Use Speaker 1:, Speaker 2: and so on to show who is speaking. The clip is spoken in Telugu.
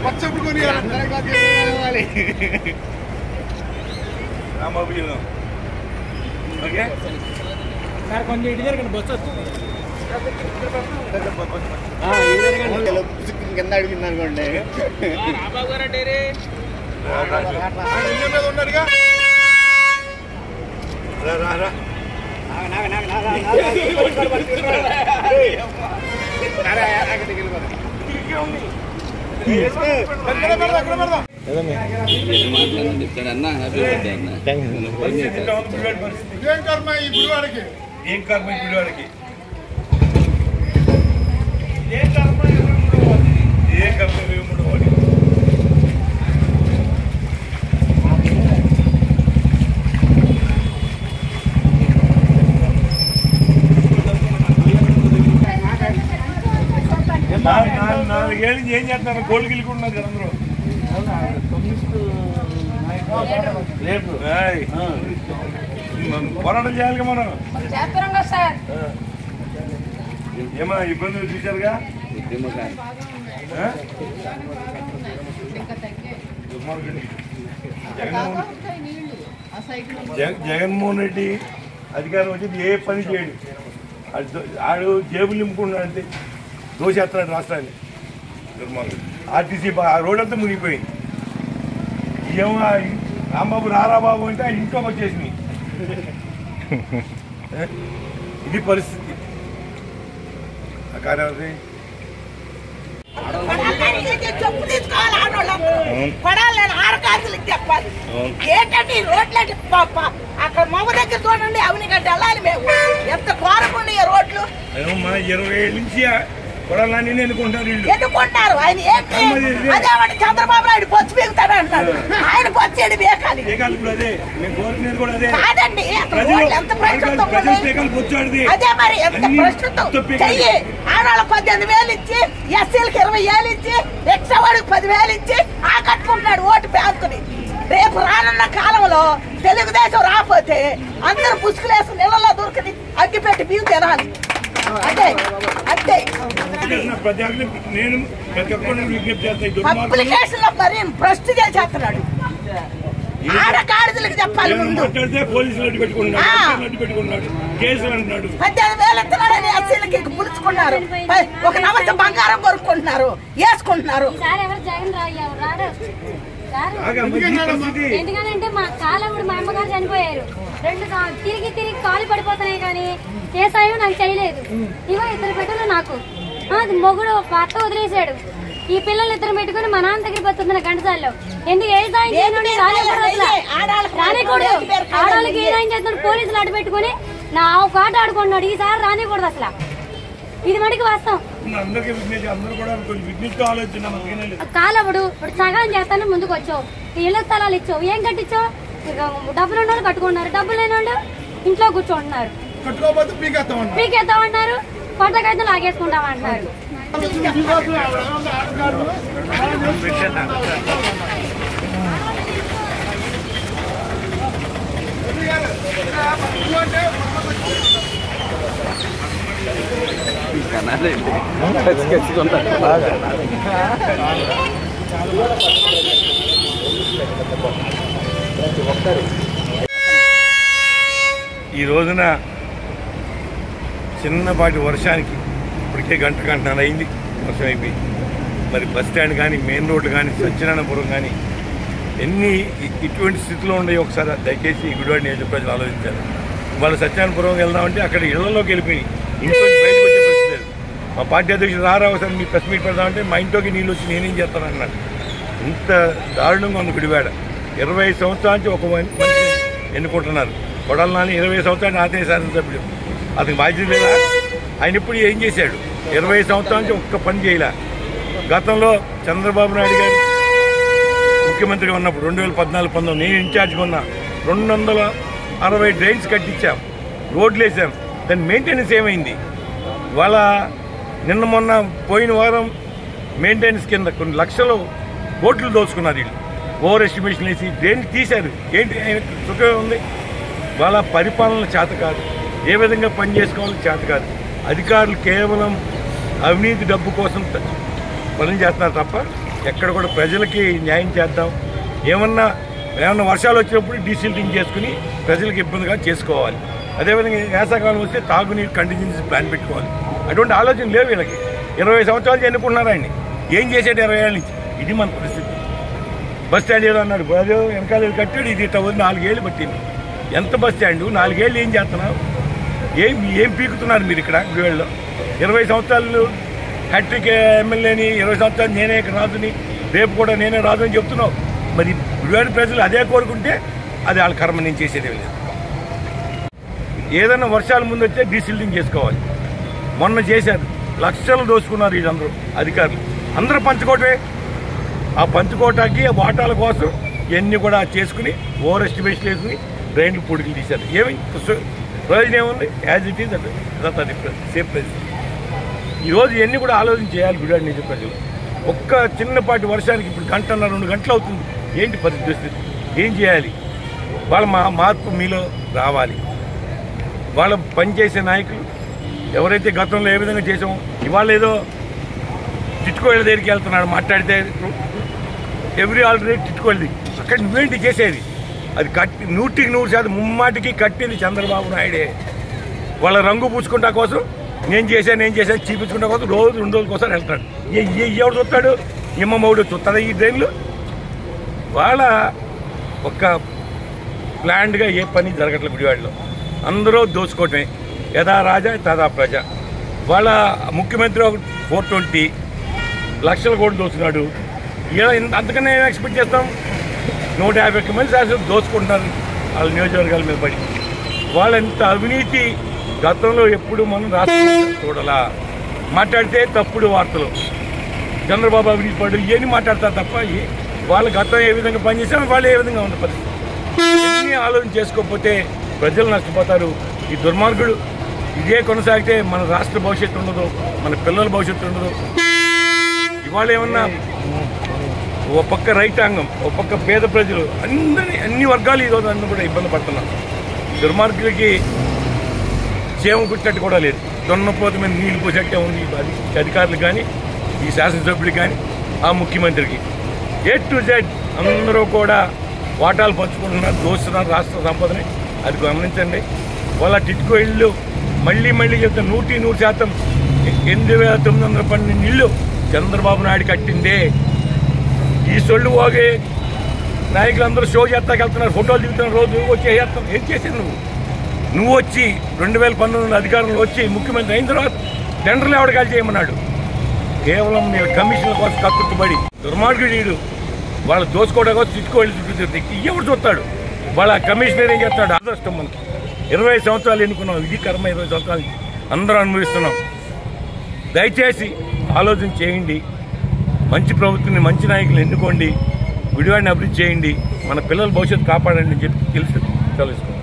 Speaker 1: పచ్చప్పుడు కొని
Speaker 2: రాంబాబు జిల్లా ఓకే
Speaker 3: సార్ కొంచెం ఇటు జరగండి బస్సు వస్తుంది
Speaker 1: కింద అడిగింది అనుకోండి
Speaker 3: రాబాబు గారు డేరే
Speaker 1: మీద ఉన్నాడుగా
Speaker 2: రా రా రా
Speaker 1: ఎక్కడ పెడదాం ఎక్కడ పెడదాం
Speaker 2: పరిస్థితి ఇంత ఉంది పిల్లవాడి పరిస్థితి
Speaker 1: ఏం కర్మ ఈ గుడివాడికి
Speaker 2: ఏం కర్మ ఈ పిల్లవాడికి ఏ కర్మ వేయముడు వాడికి నాలుగు- నాలుగు- నాలుగేళ్ళు నుంచి ఏం చేస్తున్నారు గోల్డ్ గిల్లుకుంటున్నారు కదా అందరూ రేపు ఏయ్. మనం పోరాటం చేయాలిగా మనం
Speaker 4: చేస్తున్నాం కదా సార్
Speaker 2: ఏమన్నా ఇబ్బందులు చూశారుగా ఆ? దుర్మార్గుడు. జగన్మోహన్ జగ- జగన్మోహన్ రెడ్డి అధికారం వచ్చి ఏ పని చేయడు ఆడు దో- ఆడు జేబులు నింపుకున్నాడు అంతే దోషేస్తున్నాడు రాష్ట్రాన్ని దుర్మార్గుడు ఆర్టీసీ బా- ఆ రోడ్ అంతా మునిగిపోయింది ఏమో ఆ రాంబాబు రారా బాబు అంటే ఆ ఇంట్లోకి వచ్చేసినాయి ఏ? ఇది పరిస్థితి ఆ కార్యవర్తి
Speaker 4: చెప్పు తీసుకోవాలి ఆడవాళ్ళందరూ పడాలి నేను ఆరకాసులకు చెప్పాలి
Speaker 2: అవును.
Speaker 4: ఏంటంటే ఈ రోడ్లు పాప అక్కడ మమ్మ దగ్గర చూడండి అవని గడ్డ వెళ్ళాలి మేము ఎంత ఘోరంగా ఉన్నాయి ఈ రోడ్లు
Speaker 2: ఏమమ్మా ఇరవై ఏళ్ళ నుంచి కొడాలని ఎన్నుకుంటారు వీళ్ళు
Speaker 4: ఎందుకుంటారు ఆయన ఏంటి
Speaker 2: మరి ఇది-
Speaker 4: అదేమంటే చంద్రబాబు నాయుడు బొచ్చు బీగుతాడు అంటాడు ఆయన బొచ్చు ఏడు బీకాలి
Speaker 2: ఏ కాదు ఇప్పుడు అదే మేము కోరుకునేది కూడా అదే
Speaker 4: కాదండి అక్కడ
Speaker 2: ప్రజలు
Speaker 4: రోడ్లు ఎంత ప్రస్తుతం
Speaker 2: ప్రజలు
Speaker 4: ఉన్నాయి.
Speaker 2: పేకాలు పొచ్చాడిది
Speaker 4: అదే మరి ఎంత
Speaker 2: అన్ని
Speaker 4: ప్రస్తుతం
Speaker 2: తప్పే
Speaker 4: చెయ్యి ఆడవాళ్ళ పద్దెనిమిది వేలు ఇచ్చి ఎస్సీలకి ఇరవై వేలు ఇచ్చి రిక్షా వాడికి పదివేలు ఇచ్చి ఆ కట్టుకుంటున్నాడు ఓటు బ్యాంకుని రేపు రానున్న కాలంలో తెలుగుదేశం రాకపోతే అందరూ పుసుకులేసి నీళ్ళలో దొరికింది అగ్గిపెట్టి బియ్యం తినాలి అదే అదే
Speaker 2: చేసిన ప్రతి ఒక్కరికి నేను ప్రతి ఒక్కరిని విజ్ఞప్తి చేస్తాను ఈ దుర్మార్గులు
Speaker 4: అప్లికేషన్ లో మరి భ్రష్టు చేసేస్తున్నాడు ఆడగాడిదలకు చెప్పాలి
Speaker 2: ఏమైనా
Speaker 4: ముందు
Speaker 2: మాట్లాడితే పోలీసులు అడ్డు పెట్టుకున్నాడు
Speaker 4: ఆ.
Speaker 2: పోలీసులు అడ్డు పెట్టుకున్నాడు కేసులు అంటున్నాడు
Speaker 4: పద్దెనిమిది వేలు ఇస్తున్నాడని ఎస్సీలకి పులుచుకున్నారు ఒక నమస్తే బంగారం కొనుక్కుంటున్నారు వేసుకుంటున్నారు
Speaker 5: ఈసారి ఎవరు జగన్ రా ఎవరు రాడు రారు.
Speaker 2: బాగా మంచి పరిస్థితి
Speaker 5: ఎందుకనంటే మా కాలప్పుడు మా అమ్మగారు చనిపోయారు రెండు కా- తిరిగి తిరిగి కాలు పడిపోతున్నాయి కానీ ఏ సాయం నాకు చేయలేదు ఇవో ఇద్దరు బిడ్డలు నాకు ఆ, అది మొగుడు భర్త వదిలేశాడు ఈ పిల్లలు ఇద్దరు పెట్టుకుని మా నాన్న దగ్గర బతుకుతున్న గంటసాల్లో ఎందుకు ఏ సాయం చేయను రానికూడదు అసలు
Speaker 4: ఆడాళ్ళకి
Speaker 5: రానికూడదు
Speaker 4: ఎవరికి పేరు కాదు.
Speaker 5: ఆడవాళ్ళకి ఏ సాయం చేస్తున్నాడు పోలీసులు అడ్డు పెట్టుకుని నా ఒక ఆట ఆడుకున్నాడు ఈసారి రానికూడదు అసలు ఇది మటుకు వాస్తవం
Speaker 2: అందరికీ విజ్ఞప్తి అందరూ కూడా కొంచెం విజ్ఞప్తితో ఆలోచన మనకేనే లేదు
Speaker 5: కాలప్పుడు ఇప్పుడు సగం చేస్తాను ముందుకు వచ్చావు ఇళ్ల స్థలాలు ఇచ్చావు ఏం కట్టించావు ఇక డబ్బులు ఉన్న వాళ్ళు కట్టుకున్నారు డబ్బులు లేని వాళ్ళు ఇంట్లో కూర్చుంటున్నారు
Speaker 1: కట్టుకోకపోతే పీకేస్తామన్నా
Speaker 5: పీకేద్దామన్నారు కొట్టకైతే లాగేసుకుంటామంటున్నారు
Speaker 2: ఈ రోజున చిన్నపాటి వర్షానికి ఇప్పటికే గంట గంటన్నర అయింది వర్షం అయిపోయి మరి బస్ స్టాండ్ కానీ మెయిన్ రోడ్లు కానీ సత్యనారాయణపురం కానీ ఎన్ని ఇ- ఇటువంటి స్థితిలో ఉన్నాయి ఒకసారి దయచేసి ఈ గుడివాడి నియోజక ప్రజలు ఆలోచించారు వాళ్ళు సత్యనారాయణపురం వెళ్దామంటే అక్కడ ఇళ్లలోకి వెళ్ళిపోయి ఇంట్లో నుంచి బయటకు వచ్చే పరిస్థితి లేదు మా పార్టీ అధ్యక్షుడు రారా ఒకసారి మీ ప్రెస్ మీట్ పెడదామంటే మా ఇంట్లోకి నీళ్ళు వచ్చి నేనేం చేస్తాను అన్నాడు ఇంత దారుణంగా ఉంది గుడివాడ ఇరవై సంవత్సరాల నుంచి ఒక మని- మనిషి ఎన్నుకుంటున్నారు కొడాలి నాని ఇరవై సంవత్సరాలు ఆతేయ శాసనసభ్యుడు అతనికి బాధ్యత లేదా ఆయన ఇప్పుడు ఏం చేశాడు ఇరవై సంవత్సరాల నుంచి ఒక్క పని చేయలే గతంలో చంద్రబాబు నాయుడు గారు ముఖ్యమంత్రిగా ఉన్నప్పుడు రెండు వేల పద్నాలుగు పంతొమ్మిది నేను ఇన్ఛార్జ్గా ఉన్నా రెండు వందల అరవై డ్రైన్స్ కట్టించాం రోడ్లు వేసాం దాని మెయింటెనెన్స్ ఏమైంది ఇవాళ నిన్న మొన్న పోయిన వారం మెయింటెనెన్స్ కింద కొన్ని లక్షలు కోట్లు దోచుకున్నారు వీళ్ళు ఓవర్ ఎస్టిమేషన్ వేసి దేన్ని తీశారు ఏంటి ఆయన సుఖం ఉంది వాళ్ళ పరిపాలన చేత కాదు ఏ విధంగా పని చేసుకోవాలో చేత కాదు అధికారులు కేవలం అవినీతి డబ్బు కోసం త- పనులు చేస్తున్నారు తప్ప ఎక్కడ కూడా ప్రజలకి న్యాయం చేద్దాం ఏమన్నా ఏమన్నా వర్షాలు వచ్చినప్పుడు డీసిల్టింగ్ చేసుకుని ప్రజలకు ఇబ్బందిగా చేసుకోవాలి అదేవిధంగా వేసవకాలం వస్తే తాగునీరు కంటిన్యూస్ ప్లాన్ పెట్టుకోవాలి అటువంటి ఆలోచన లేవు వీళ్ళకి ఇరవై సంవత్సరాలు ఎన్నుకుంటున్నారు ఆయన్ని ఏం చేసాడు ఇరవై ఏళ్ళ నుంచి ఇది మన పరిస్థితి బస్ స్టాండ్ ఏదో అన్నాడు అదే వెనకాల ఇది కట్టాడు ఇది ఇట్లా వదిలి నాలుగేళ్ళు పట్టింది ఎంత బస్ స్టాండ్ నాలుగేళ్ళు ఏం చేస్తున్నావు ఏం ఏం పీకుతున్నారు మీరు ఇక్కడ గుడివాడలో ఇరవై సంవత్సరాలు హ్యాట్రిక్ ఎమ్మెల్యేని ఇరవై సంవత్సరాలు నేనే ఇక్కడ రాజుని రేపు కూడా నేనే రాజు అని చెప్తున్నావు మరి గుడివాడ ప్రజలు అదే కోరుకుంటే అది వాళ్ళ కర్మ నేను చేసేది లేదు ఏదైనా వర్షాల ముందు వచ్చే డీసిల్డింగ్ చేసుకోవాలి మొన్న చేశారు లక్షలు దోచుకున్నారు వీళ్ళందరూ అధికారులు అందరూ పంచుకోవటమే ఆ పంచుకోవటానికి ఆ వాటాల కోసం ఇవన్నీ కూడా చేసుకుని ఓవర్ ఎస్టిమేషన్ వేసుకుని డ్రైన్లు పొడికి తీశారు ఏమి ప్ర- ప్రయోజనం ఏముంది యాజ్ ఇట్ ఈజ్ దట్ అది సేఫ్ ప్రైస్ ఈరోజు ఇవన్నీ కూడా ఆలోచన చేయాలి గుడి నిజ ప్రజలు ఒక్క చిన్నపాటి వర్షానికి ఇప్పుడు గంటన్నర రెండు గంటలు అవుతుంది ఏంటి పరిస్థితి ఏం చేయాలి వాళ్ళ మా మార్పు మీలో రావాలి వాళ్ళ పనిచేసే నాయకులు ఎవరైతే గతంలో ఏ విధంగా చేసామో ఇవాళ ఏదో చిట్టుకోళ్ళ దగ్గరికి వెళ్తున్నాడు మాట్లాడితే ఎవ్రీ ఆల్రెడీ చిట్టుకోళ్ళది అక్కడ నువ్వేంటి చేసేది అది కట్టి నూటికి నూరు శాతం ముమ్మాటికి కట్టింది చంద్రబాబు నాయుడే వాళ్ళ రంగు పూసుకుంటా కోసం నేను చేశాను నేను చేశాను చూపించుకుంటా కోసం రోజు రెండు రోజుల కోసం వెళ్తాడు ఏ ఏ- ఎవడు చూస్తాడు ఇమ్మ మౌడు చూస్తాడా ఈ ట్రైన్లు వాళ్ళ ఒక ప్లాన్డ్గా ఏ పని జరగట్లేదు గుడివాడలో అందరూ దోచుకోవటమే యథా రాజా తదా ప్రజ వాళ్ళ ముఖ్యమంత్రి ఒక ఫోర్ ట్వంటీ లక్షలు కూడా దోచున్నాడు ఇలా ఇంత అంతకన్నా ఏం ఎక్స్పెక్ట్ చేస్తాం నూట యాభై ఒక్క మంది శాసనం దోచుకుంటున్నారు వాళ్ళ నియోజకవర్గాల మీద పడి వాళ్ళంత అవినీతి గతంలో ఎప్పుడు మనం రాష్ట్రం చూడాలా మాట్లాడితే తప్పుడు వార్తలు చంద్రబాబు అవినీతి పడు ఇవన్నీ మాట్లాడతారు తప్ప ఈ- వాళ్ళ గతం ఏ విధంగా పనిచేసామో వాళ్ళు ఏ విధంగా ఉన్న పరిస్థితి ఎన్ని ఆలోచన చేసుకోకపోతే ప్రజలు నష్టపోతారు ఈ దుర్మార్గుడు ఇదే కొనసాగితే మన రాష్ట్ర భవిష్యత్తు ఉండదు మన పిల్లల భవిష్యత్తు ఉండదు ఇవాళ ఏమన్నా ఓ పక్క రైతాంగం ఓ పక్క పేద ప్రజలు అందరినీ అన్ని వర్గాలు ఈరోజు అందరూ కూడా ఇబ్బంది పడుతున్నారు దుర్మార్గులకి చేమ కుట్టినట్టు కూడా లేదు దున్నపోత మీద నీళ్లు పోసేట్టే ఉంది ఈ అధి- అధికారులు కానీ ఈ శాసనసభ్యులు కానీ ఆ ముఖ్యమంత్రికి ఏ టు జెడ్ అందరూ కూడా వాటాలు పంచుకుంటున్నారు దోస్తున్నారు రాష్ట్ర సంపదని అది గమనించండి వాళ్ళ టిట్కో ఇళ్ళు మళ్ళీ మళ్ళీ చెప్తే నూటి నూరు శాతం ఎనిమిది వేల తొమ్మిది వందల పన్నెండు ఇళ్ళు చంద్రబాబు నాయుడు కట్టిందే ఈ సొళ్ళు పోగే నాయకులందరూ షో చేస్తాకి వెళ్తున్నారు ఫోటోలు దిగుతున్నారు రోజు వచ్చి చేస్తాం ఏం చేసావు నువ్వు నువ్వు వచ్చి రెండు వేల పంతొమ్మిది అధికారంలో వచ్చి ముఖ్యమంత్రి అయిన తర్వాత టెండర్లు ఎవడు కాల్ చేయమన్నాడు కేవలం మీరు కమిషన్ల కోసం కక్కుర్తుపడి దుర్మార్గుడు వీడు వాళ్ళు దోసుకోవడం కోసం తిట్టుకోవాలి చుట్టూ తిరిగి ఎవడు చూస్తాడు వాళ్ళ కమిషనర్ ఏం చేస్తాడు అదృష్టం మనకి ఇరవై సంవత్సరాలు ఎన్నుకున్నాం ఇది కర్మ ఇరవై సంవత్సరాలు అందరూ అనుభవిస్తున్నాం దయచేసి ఆలోచన చేయండి మంచి ప్రభుత్వాన్ని మంచి నాయకులు ఎన్నుకోండి గుడివాడిని అభివృద్ధి చేయండి మన పిల్లల భవిష్యత్తు కాపాడండి అని చెప్పి తెలుసు తెలుసుకోండి